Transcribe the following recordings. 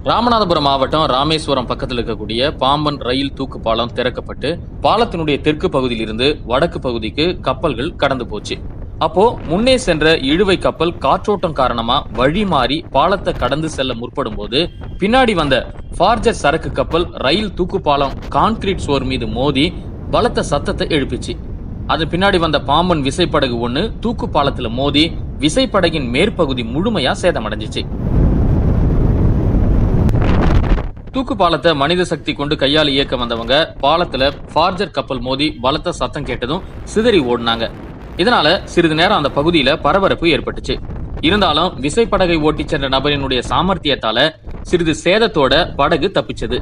ராமநாதபுரம் மாவட்டம் ராமேஸ்வரம் பக்கத்தில் இருக்கக்கூடிய பாம்பன் ரயில் தூக்கு பாலம் திறக்கப்பட்டு பாலத்தினுடைய தெற்கு பகுதியிலிருந்து வடக்கு பகுதிக்கு கப்பல்கள் கடந்து போச்சு அப்போ முன்னே சென்ற இழுவை கப்பல் காற்றோட்டம் காரணமா வழி மாறி பாலத்தை கடந்து செல்ல முற்படும் போது பின்னாடி வந்த ஃபார்ஜர் சரக்கு கப்பல் ரயில் தூக்கு பாலம் கான்கிரீட் சுவர் மீது மோதி பலத்த சத்தத்தை எழுப்பிச்சு அது பின்னாடி வந்த பாம்பன் விசைப்படகு ஒண்ணு தூக்கு பாலத்துல மோதி விசைப்படகின் மேற்பகுதி முழுமையா சேதமடைஞ்சிச்சு தூக்கு பாலத்தை மனித சக்தி கொண்டு கையால் இயக்க வந்தவங்க பாலத்துல ஃபார்ஜர் கப்பல் மோதி பலத்த சத்தம் கேட்டதும் சிதறி ஓடினாங்க இதனால சிறிது நேரம் அந்த பகுதியில பரபரப்பு ஏற்பட்டுச்சு இருந்தாலும் விசைப்படகை ஓட்டிச் சென்ற நபரினுடைய சாமர்த்தியத்தால சிறிது சேதத்தோட படகு தப்பிச்சது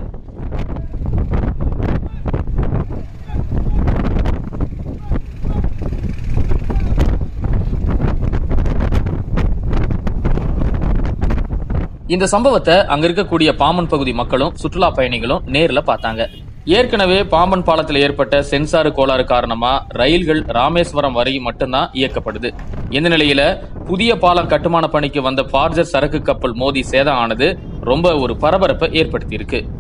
இந்த சம்பவத்தை அங்க இருக்கக்கூடிய பாம்பன் பகுதி மக்களும் சுற்றுலா பயணிகளும் நேர்ல பார்த்தாங்க ஏற்கனவே பாம்பன் பாலத்தில் ஏற்பட்ட சென்சார் கோளாறு காரணமா ரயில்கள் ராமேஸ்வரம் வரை மட்டும்தான் இயக்கப்படுது இந்த நிலையில புதிய பாலம் கட்டுமான பணிக்கு வந்த பார்ஜர் சரக்கு கப்பல் மோதி சேதம் ஆனது ரொம்ப ஒரு பரபரப்பை ஏற்படுத்தி இருக்கு